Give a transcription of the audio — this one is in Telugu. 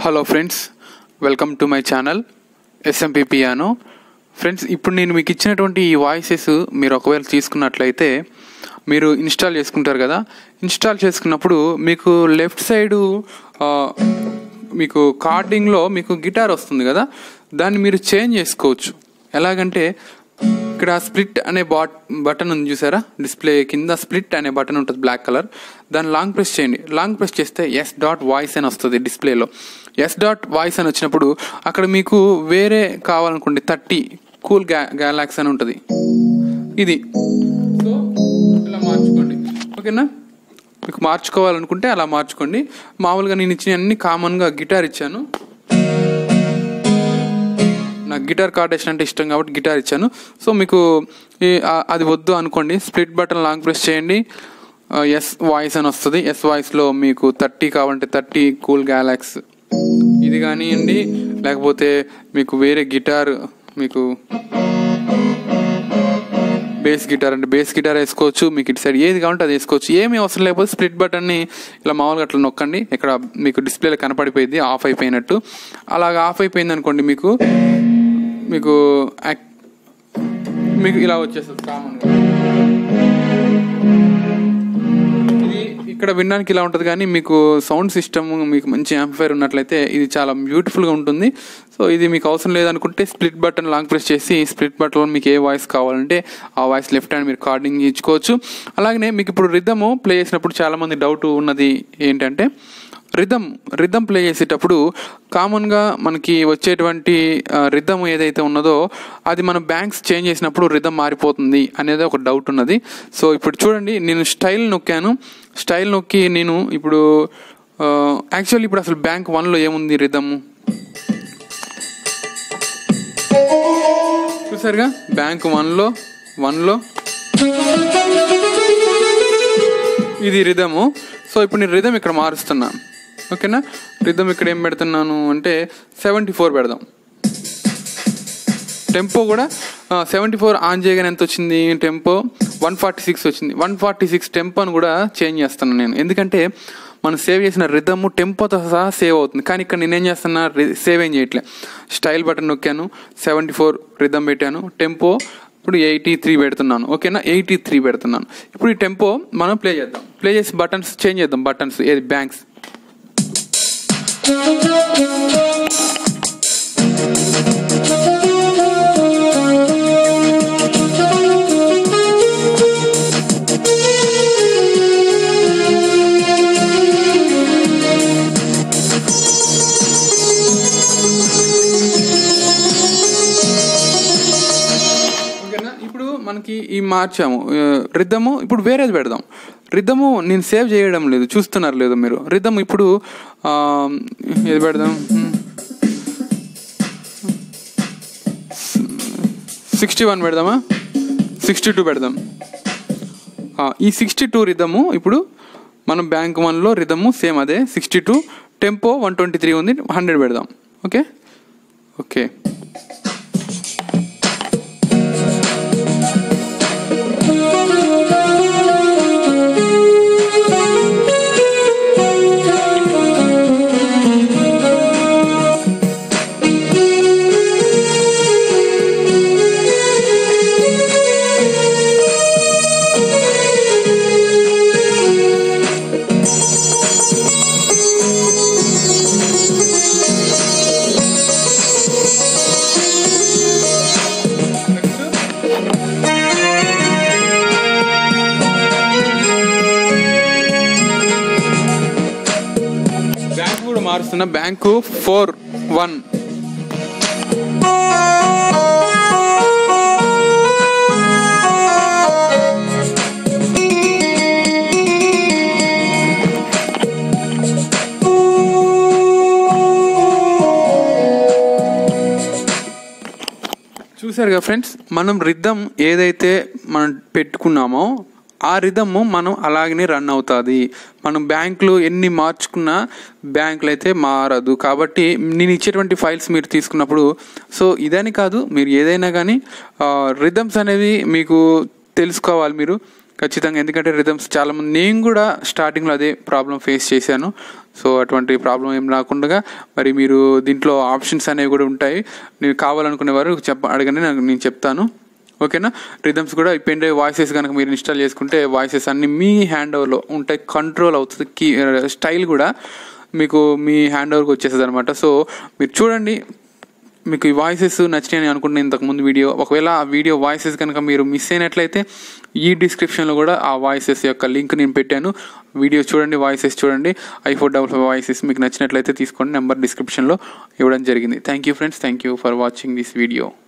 hello friends welcome to my channel SMP piano friends ఇప్పుడు నేను మీకు ఇచ్చినటువంటి ఈ వాయిసెస్ మీరు ఒకవేళ తీసుకున్నట్లయితే మీరు ఇన్స్టాల్ చేసుకుంటారు కదా ఇన్స్టాల్ చేసుకున్నప్పుడు మీకు లెఫ్ట్ సైడు ఆ, మీకు కార్డింగ్లో మీకు గిటార్ వస్తుంది కదా దాన్ని మీరు చేంజ్ చేసుకోవచ్చు ఎలాగంటే ఇక్కడ స్ప్లిట్ అనే బాట్ బటన్ ఉంది చూసారా డిస్ప్లే కింద స్ప్లిట్ అనే బటన్ ఉంటుంది బ్లాక్ కలర్ దాన్ని లాంగ్ ప్రెస్ చేయండి లాంగ్ ప్రెస్ చేస్తే ఎస్ డాట్ వాయిస్ అని వస్తుంది డిస్ప్లేలో ఎస్ డాట్ వాయిస్ అని వచ్చినప్పుడు అక్కడ మీకు వేరే కావాలనుకోండి థర్టీ కూల్ గా గ్యాలాక్స్ అని ఉంటుంది ఇది సో ఇలా మార్చుకోండి ఓకేనా మీకు మార్చుకోవాలనుకుంటే అలా మార్చుకోండి మామూలుగా నేను ఇచ్చిన అన్ని కామన్గా గిటార్ ఇచ్చాను నాకు గిటార్ కార్డేషన్ అంటే ఇష్టం కాబట్టి గిటార్ ఇచ్చాను సో మీకు ఈ- ఆ- అది వద్దు అనుకోండి స్ప్లిట్ బటన్ లాంగ్ ప్రెస్ చేయండి ఎస్ వాయిస్ అని వస్తుంది ఎస్ వాయిస్లో మీకు థర్టీ కావాలంటే థర్టీ కూల్ గ్యాలాక్స్ ఇది కానివ్వండి లేకపోతే మీకు వేరే గిటార్ మీకు బేస్ గిటార్ అంటే బేస్ గిటార్ వేసుకోవచ్చు మీకు ఇటు సైడ్ ఏది కావాలంటే అది వేసుకోవచ్చు ఏమీ అవసరం లేకపోతే స్ప్లిట్ బటన్ని ఇలా మామూలుగా అట్లా నొక్కండి ఇక్కడ మీకు డిస్ప్లేలో కనపడిపోయింది ఆఫ్ అయిపోయినట్టు అలాగ ఆఫ్ అయిపోయింది అనుకోండి మీకు మీకు యాక్- మీకు ఇలా వచ్చేస్తుంది కామన్గా ఇది ఇక్కడ వినడానికి ఇలా ఉంటుంది కానీ మీకు సౌండ్ సిస్టమ్ మీకు మంచి యాంప్ఫైర్ ఉన్నట్లయితే ఇది చాలా బ్యూటిఫుల్గా ఉంటుంది సో ఇది మీకు అవసరం లేదనుకుంటే స్ప్లిట్ బటన్ లాంగ్ ప్రెస్ చేసి స్ప్లిట్ బటన్ మీకు ఏ వాయిస్ కావాలంటే ఆ వాయిస్ లెఫ్ట్ హ్యాండ్ మీరు కార్డింగ్ ఇచ్చుకోవచ్చు అలాగనే మీకు ఇప్పుడు రిథమ్ ప్లే చేసినప్పుడు చాలామంది డౌట్ ఉన్నది ఏంటంటే రిథమ్ రిథమ్ ప్లే చేసేటప్పుడు కామన్గా మనకి వచ్చేటువంటి రిథమ్ ఏదైతే ఉన్నదో అది మనం బ్యాంక్స్ చేంజ్ చేసినప్పుడు రిథమ్ మారిపోతుంది అనేది ఒక డౌట్ ఉన్నది సో ఇప్పుడు చూడండి నేను స్టైల్ నొక్కాను స్టైల్ నొక్కి నేను ఇప్పుడు యాక్చువల్లీ ఇప్పుడు అసలు బ్యాంక్ వన్లో ఏముంది రిథమ్ చూసారుగా బ్యాంక్ వన్లో వన్లో ఇది రిథము సో ఇప్పుడు నేను రిథమ్ ఇక్కడ మారుస్తున్నా ఓకేనా రిథమ్ ఇక్కడ ఏం పెడుతున్నాను అంటే సెవెంటీ ఫోర్ పెడదాం టెంపో కూడా సెవెంటీ ఫోర్ ఆన్ చేయగానే ఎంత వచ్చింది టెంపో వన్ ఫార్టీ సిక్స్ వచ్చింది వన్ ఫార్టీ సిక్స్ టెంపోని కూడా చేంజ్ చేస్తాను నేను ఎందుకంటే మనం సేవ్ చేసిన రిథమ్ టెంపోతో సహా సేవ్ అవుతుంది కానీ ఇక్కడ నేనేం చేస్తున్నా సేవ్ ఏం చేయట్లే స్టైల్ బటన్ నొక్కాను సెవెంటీ ఫోర్ రిథమ్ పెట్టాను టెంపో ఇప్పుడు ఎయిటీ త్రీ పెడుతున్నాను ఓకేనా ఎయిటీ త్రీ పెడుతున్నాను ఇప్పుడు ఈ టెంపో మనం ప్లే చేద్దాం ప్లే చేసి బటన్స్ చేంజ్ చేద్దాం బటన్స్ ఏది బ్యాంక్స్ ఓకేనా ఇప్పుడు మనకి ఈ మార్చాము రిద్దము ఇప్పుడు వేరేది పెడదాం రిద్దము నేను సేవ్ చేయడం లేదు చూస్తున్నారు లేదు మీరు రిద్దమ్ ఇప్పుడు ఆ, ఏది పెడదాం సిక్స్టీ వన్ పెడదామా సిక్స్టీ టూ పెడదాం ఆ, ఈ సిక్స్టీ టూ రిథము ఇప్పుడు మనం బ్యాంక్ వన్లో రిథము సేమ్ అదే sixty two tempo one twenty three ఉంది హండ్రెడ్ పెడదాం ఓకే ఓకే బ్యాంక్ కూడా మారుస్తున్న బ్యాంకు ఫోర్ వన్ చూసారు కదా ఫ్రెండ్స్ మనం రిద్దం ఏదైతే మనం పెట్టుకున్నామో ఆ రిధమ్ మనం అలాగనే రన్ అవుతుంది మనం బ్యాంకులు ఎన్ని మార్చుకున్నా బ్యాంకులు అయితే మారదు కాబట్టి నేను ఇచ్చేటువంటి ఫైల్స్ మీరు తీసుకున్నప్పుడు సో ఇదని కాదు మీరు ఏదైనా కానీ రిథమ్స్ అనేవి మీకు తెలుసుకోవాలి మీరు ఖచ్చితంగా ఎందుకంటే రిథమ్స్ చాలా మంది నేను కూడా స్టార్టింగ్లో అదే ప్రాబ్లం ఫేస్ చేశాను సో అటువంటి ప్రాబ్లం ఏం రాకుండా మరి మీరు దీంట్లో ఆప్షన్స్ అనేవి కూడా ఉంటాయి నేను కావాలనుకునేవారు చెప్ప అడగండి నాకు నేను చెప్తాను ఓకేనా రిథమ్స్ కూడా పెన్ డ్రైవ్ వాయిసెస్ కనుక మీరు ఇన్స్టాల్ చేసుకుంటే వాయిసెస్ అన్ని మీ హ్యాండ్ ఓవర్లో ఉంటాయి కంట్రోల్ అవుతుంది కీ స్టైల్ కూడా మీకు మీ హ్యాండ్ ఓవర్కి వచ్చేస్తుంది అనమాట సో మీరు చూడండి మీకు ఈ వాయిసెస్ నచ్చినాయని అనుకుంటున్నాను ఇంతకుముందు వీడియో ఒకవేళ ఆ వీడియో వాయిసెస్ కనుక మీరు మిస్ అయినట్లయితే ఈ డిస్క్రిప్షన్లో కూడా ఆ వాయిసెస్ యొక్క లింక్ నేను పెట్టాను వీడియో చూడండి వాయిసెస్ చూడండి I four double five voices మీకు నచ్చినట్లయితే తీసుకోండి నెంబర్ డిస్క్రిప్షన్లో ఇవ్వడం జరిగింది thank you friends thank you for watching this video